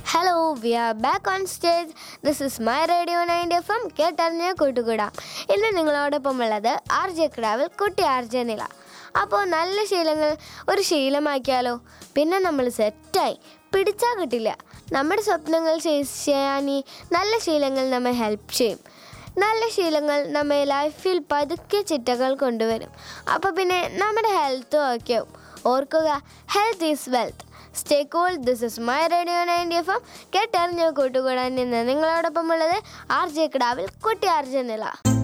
hello we are back on stage this is my radio ninety F M കേട്ടറിഞ്ഞ കൂട്ടുകൂടാം ഇന്ന് നിങ്ങളോടൊപ്പം ഉള്ളത് ആർ ജെ കിടാവിൽ കുട്ടി ആർ ജെ നില അപ്പോൾ നല്ല ശീലങ്ങൾ ഒരു ശീലമാക്കിയാലോ പിന്നെ നമ്മൾ സെറ്റായി പിടിച്ചാൽ കിട്ടില്ല നമ്മുടെ സ്വപ്നങ്ങൾ ചേസ് ചെയ്യാൻ ഈ നല്ല ശീലങ്ങൾ നമ്മെ ഹെൽപ്പ് ചെയ്യും നല്ല ശീലങ്ങൾ നമ്മെ ലൈഫിൽ പതുക്കെ ചിട്ടകൾ കൊണ്ടുവരും അപ്പോൾ പിന്നെ നമ്മുടെ ഹെൽത്തും ഒക്കെ ആവും ഓർക്കുക health is wealth stay cool this is my radio ninety F M കേട്ടറിഞ്ഞ കൂട്ടുകൂടാൻ നിന്ന് നിങ്ങളോടൊപ്പം ഉള്ളത് ആർ ജെ കിടാവിൽ കുട്ടി ആർ ജെ നില